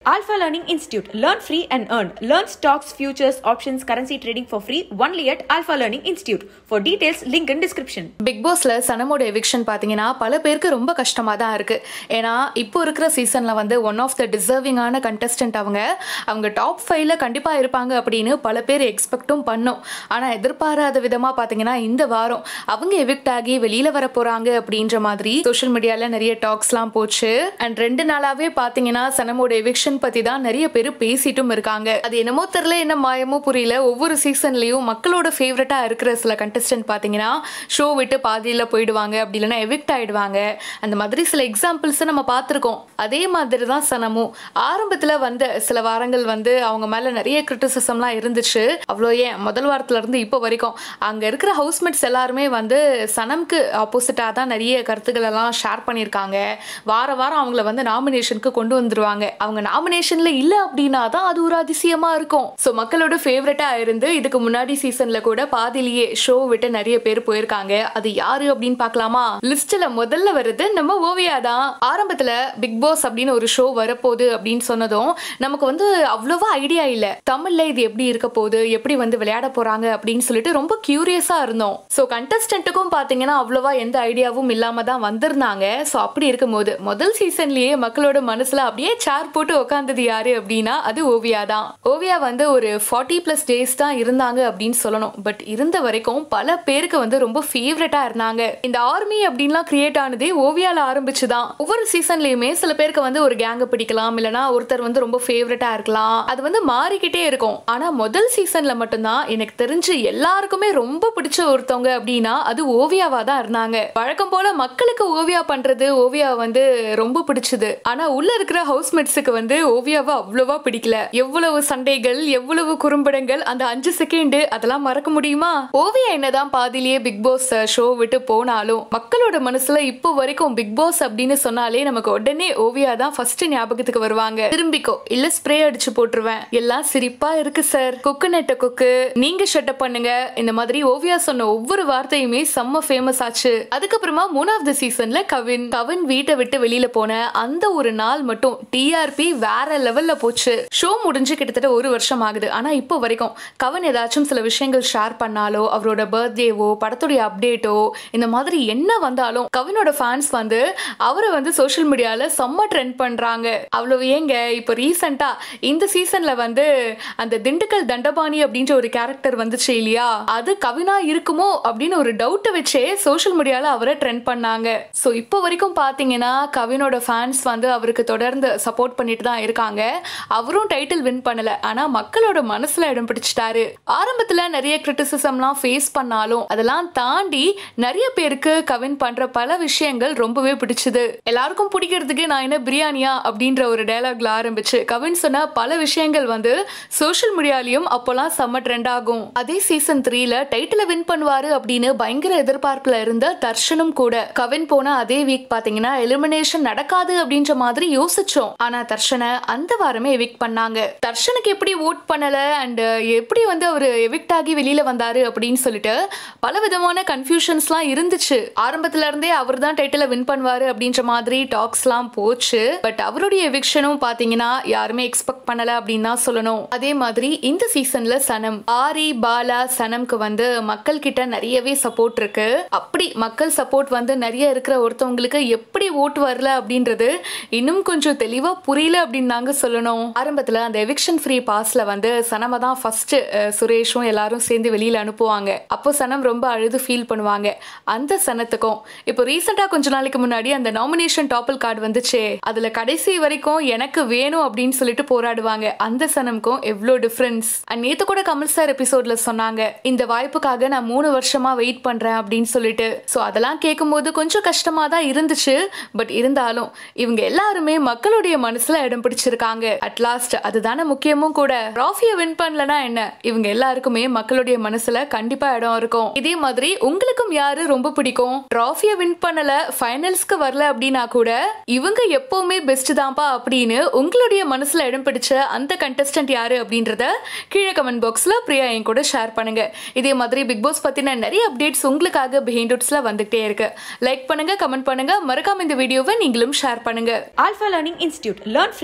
Alpha Learning Institute. Learn free and earn. Learn stocks, futures, options, currency trading for free only at Alpha Learning Institute. For details, link in description. Big பாஸ்ல சனமோட eviction பார்த்தீங்கன்னா பல பேருக்கு ரொம்ப கஷ்டமாக தான் இருக்கு ஏன்னா இப்போ இருக்கிற சீசன்ல வந்து ஒன் ஆஃப் த டிசர்விங்கான கண்டஸ்டன்ட் அவங்க அவங்க டாப் ஃபைவ்ல கண்டிப்பாக இருப்பாங்க அப்படின்னு பல பேர் எக்ஸ்பெக்டும் பண்ணோம் ஆனால் எதிர்பாராத விதமாக பார்த்தீங்கன்னா இந்த வாரம் அவங்க எவிக்ட் ஆகி வெளியில வர போறாங்க அப்படின்ற மாதிரி சோஷியல் மீடியால நிறைய டாக்ஸ்லாம் போச்சு அண்ட் ரெண்டு நாளாவே பார்த்தீங்கன்னா சனமோட எவிக்ஷன் பத்தி தான் நிறைய பேர் பேசிட்டும் இருக்காங்க அது என்னமோ தெரியல என்ன மாயமோ புரியல ஒவ்வொரு சீசன்லயும் மக்களோட ஃபேவரட்டா இருக்கிற சில கண்டஸ்டன்ட் பார்த்தீங்கன்னா ஷோ விட்டு பாதியில போயிடுவாங்க அப்படி இல்லைன்னா எவிக்ட் ஆயிடுவாங்க அந்த மாதிரி சில எக்ஸாம்பிள்ஸ் நம்ம பார்த்துருக்கோம் அதே மாதிரி தான் சனமும் ஆரம்பத்துல வந்த சில வாரங்கள் வந்து அவங்க மேல நிறைய கிரிட்டிசிசம்லாம் இருந்துச்சு அவ்வளோ ஏன் முதல் வாரத்துல இருந்து இப்போ வரைக்கும் அங்க இருக்கிற ஹவுஸ்மேட்ஸ் எல்லாருமே வந்து சனம்க்கு ஆப்போசிட்டா தான் நிறைய கருத்துக்கள் எல்லாம் ஷேர் பண்ணியிருக்காங்க வார வாரம் அவங்கள வந்து நாமினேஷனுக்கு கொண்டு வந்துருவாங்க அவங்க நாமினேஷன்ல இல்ல அப்படின்னா தான் அது ஒரு அதிசயமா இருக்கும் ஸோ மக்களோட ஃபேவரட்டா இருந்து இதுக்கு முன்னாடி சீசன்ல கூட பாதிலேயே ஷோ விட்டு நிறைய பேர் போயிருக்காங்க அது யாரு அப்படின்னு பார்க்கலாமா லிஸ்ட்ல முதல்ல வருது நம்ம ஓவியா தான் ஆரம்பத்துல பிக் பாஸ் அப்படின்னு ஒரு ஷோ வரப்போகுது அப்படின்னு சொன்னதும் நமக்கு வந்து அவ்வளவா ஐடியா இல்ல தமிழ்ல இது எப்படி இருக்க போகுது எப்படி வந்து விளையாட போறாங்க அப்படின்னு சொல்லிட்டு ரொம்ப கியூரியஸா இருந்தோம் ஸோ கண்டஸ்டன்ட்டுக்கும் பாத்தீங்கன்னா அவ்வளவா எந்த ஐடியாவும் இல்லாம தான் வந்திருந்தாங்க ஸோ அப்படி இருக்கும்போது முதல் சீசன்லயே மக்களோட மனசுல அப்படியே சேர் போட்டு உட்காந்தது யாரு அப்படின்னா அது ஓவியா தான் ஓவியா வந்து ஒரு ஃபார்ட்டி பிளஸ் டேஸ் தான் இருந்தாங்க அப்படின்னு சொல்லணும் பட் இருந்த வரைக்கும் பல பேருக்கு வந்து ரொம்ப ஃபேவரட்டா இருந்தாங்க இந்த ஆர்மி அப்படின்லாம் கிரியேட் ஆனதே ஓவியால ஆரம்பிச்சு தான் ஒவ்வொரு சீசன்லயுமே சில பேருக்கு வந்து ஒரு கேங்க பிடிக்கலாம் இல்லனா ஒருத்தர் வந்து ரொம்ப ஃபேவரட்டா இருக்கலாம் அது வந்து மாறிக்கிட்டே இருக்கும் ஆனா முதல் சீசன்ல மட்டும்தான் எனக்கு தெரிஞ்சு எல்லாருக்குமே ரொம்ப பிடிச்ச ஒருத்தவங்க அப்படின்னா அது ஓவியாவா தான் இருந்தாங்க வழக்கம் போல மக்களுக்கு ஓவியா பண்றது ஓவியா வந்து ரொம்ப பிடிச்சது ஆனா உள்ள இருக்கிற ஹவுஸ்மேட்ஸுக்கு வந்து ஓவியாவை அவ்வளவா பிடிக்கல எவ்வளவு சண்டைகள் எவ்வளவு குறும்படங்கள் அந்த அஞ்சு செகண்ட் அதெல்லாம் மறக்க முடியுமா ஓவியா என்னதான் பாதிலேயே பிக் பாஸ் ஷோ விட்டு போனாலும் மக்களோட மனசுல இப்போ வரைக்கும் பிக் பாஸ் அப்படின்னு சொன்னாலே நமக்கு உடனே ஓவியா தான் ஃபர்ஸ்ட் ஞாபகத்துக்கு வருவாங்க திரும்பிக்கோ இல்ல ஸ்ப்ரே அடிச்சு போட்டுருவேன் எல்லாம் சிரிப்பா இருக்கு சார் கொக்கு நெட்ட கொக்கு நீங்க ஷட்டப் பண்ணுங்க இந்த மாதிரி ஓவியா சொன்ன ஒவ்வொரு வார்த்தையுமே செம்ம ஃபேமஸ் ஆச்சு அதுக்கப்புறமா மூணாவது சீசன்ல கவின் கவின் வீட்டை விட்டு வெளியில போன அந்த ஒரு நாள் மட்டும் டிஆர்பி வேற லெவல்ல போச்சு ஷோ முடிஞ்சு கிட்டத்தட்ட ஒரு வருஷம் ஆகுது ஆனா இப்போ வரைக்கும் கவன் ஏதாச்சும் சில விஷயங்கள் ஷேர் பண்ணாலோ அவரோட பர்த்டேவோ படத்துடைய அப்டேட்டோ இந்த மாதிரி என்ன வந்தாலும் கவினோட ஃபேன்ஸ் வந்து அவரை வந்து சோஷியல் மீடியால செம்ம ட்ரெண்ட் பண்றாங்க அவ்வளவு ஏங்க இப்போ ரீசெண்டா இந்த சீசன்ல வந்து அந்த திண்டுக்கல் தண்டபாணி அப்படின்ற ஒரு கேரக்டர் வந்துச்சு இல்லையா அது கவினா இருக்குமோ அப்படின்னு ஒரு டவுட்டை வச்சே சோஷியல் மீடியால அவரை ட்ரெண்ட் பண்ணாங்க ஸோ இப்போ வரைக்கும் பார்த்தீங்கன்னா கவினோட ஃபேன்ஸ் வந்து அவருக்கு தொடர்ந்து சப்போர்ட் பண்ணிட்டு தான் இருக்காங்க அவரும் டைட்டில் வின் பண்ணல ஆனா மக்களோட மனசுல இடம் பிடிச்சிட்டாரு ஆரம்பத்துல நிறைய கிரிட்டிசிசம்லாம் ஃபேஸ் பண்ணாலும் அதெல்லாம் தாண்டி நிறைய பேருக்கு கவின் பண்ற பல விஷயங்கள் ரொம்பவே பிடிச்சது எல்லாருக்கும் பிடிக்கிறதுக்கு நான் என்ன பிரியாணியா அப்படின்ற ஒரு டைலாக்ல ஆரம்பிச்சு கவின் சொன்ன பல விஷயங்கள் வந்து சோஷியல் மீடியாலையும் அப்போல்லாம் செம்ம ட்ரெண்ட் ஆகும் அதே சீசன் த்ரீல டைட்டில் வின் பண்ணுவாரு அப்படின்னு பயங்கர எதிர்பார்ப்புல இருந்த தர்ஷனும் கூட கவின் போன அதே வீக் பாத்தீங்கன்னா எலிமினேஷன் நடக்காது அப்படின்ற மாதிரி யோசிச்சோம் ஆனா தர்ஷனை அந்த வாரமே எவிக்ட் பண்ணாங்க தர்ஷனுக்கு எப்படி ஓட் பண்ணல அண்ட் எப்படி வந்து அவர் எவிக்ட் ஆகி வெளியில வந்தாரு அப்படின்னு சொல்லிட்டு பல விதமான கன்ஃபியூஷன்ஸ்லாம் இருந்துச்சு ஆரம்பத்துல இருந்தே அவர் தான் டைட்டில வின் பண்ணுவாரு அப்படின்ற மாதிரி டாக்ஸ்லாம் போச்சு பட் அவருடைய எவிக்ஷனும் பாத்தீங்கன்னா யாருமே எக்ஸ்பெக்ட் பண்ணல அப்படின்னு தான் சொல்லணும் அதே மாதிரி இந்த சீசன்ல சனம் ஆரி பாலா சனம்க்கு வந்து மக்கள் கிட்ட நிறையவே சப்போர்ட் இருக்கு அப்படி மக்கள் சப்போர்ட் வந்து நிறைய இருக்கிற ஒருத்தவங்களுக்கு எப்படி ஓட்டு வரல அப்படின்றது இன்னும் கொஞ்சம் தெளிவா புரியல அப்படின்னு நாங்க சொல்லணும் ஆரம்பத்துல அந்த எவிக்ஷன் ஃப்ரீ பாஸ்ல வந்து சனம தான் ஃபர்ஸ்ட் சுரேஷும் எல்லாரும் சேர்ந்து வெளியில அனுப்புவாங்க அப்போ சனம் ரொம்ப அழுது ஃபீல் பண்ணுவாங்க அந்த சனத்துக்கும் இப்போ ரீசெண்டா கொஞ்ச நாளைக்கு முன்னாடி அந்த நாமினேஷன் டாப்பல் கார்டு வந்துச்சே அதுல கடைசி வரைக்கும் எனக்கு வேணும் அப்படின்னு சொல்லிட்டு போராடுவாங்க அந்த சனம்க்கும் எவ்வளோ டிஃப்ரென்ஸ் நேத்து கூட கமல் சார் எபிசோட்ல சொன்னாங்க இந்த வாய்ப்புக்காக நான் மூணு வருஷமா வெயிட் பண்றேன் அப்படின்னு சொல்லிட்டு ஸோ அதெல்லாம் கேட்கும்போது கொஞ்சம் கஷ்டமா தான் இருந்துச்சு பட் இருந்தாலும் இவங்க எல்லாருமே மக்களுடைய மனசுல இடம் பிடிச்சிருக்காங்க அட் லாஸ்ட் அதுதானே முக்கியமும் கூட ட்ராஃபியை வின் பண்ணலனா என்ன இவங்க எல்லாருக்குமே மக்களுடைய மனசுல கண்டிப்பா இடம் இருக்கும் இதே மாதிரி உங்களுக்கும் யாரு ரொம்ப பிடிக்கும் ட்ராஃபியை வின் பண்ணல ஃபைனல்ஸ்க்கு வரல அப்படின்னா கூட இவங்க எப்பவுமே பெஸ்ட் தான்ப்பா அப்படின்னு உங்களுடைய மனசுல இடம் பிடிச்ச அந்த கண்டஸ்டன்ட் யாரு அப்படின்றத கீழே கமெண்ட் பாக்ஸ்ல பிரியா என் கூட ஷேர் பண்ணுங்க இதே மாதிரி பிக் பாஸ் பத்தின நிறைய அப்டேட்ஸ் உங்களுக்காக பிஹைண்ட் வந்துகிட்டே இருக்கு லைக் பண்ணுங்க கமெண்ட் பண்ணுங்க மறக்காம இந்த வீடியோவை நீங்களும் ஷேர் பண்ணுங்க Alpha Learning Institute. Learn free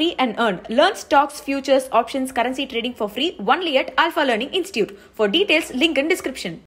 free and earn. Learn stocks, futures, options, currency trading for free only at Alpha Learning Institute. For details, link in description.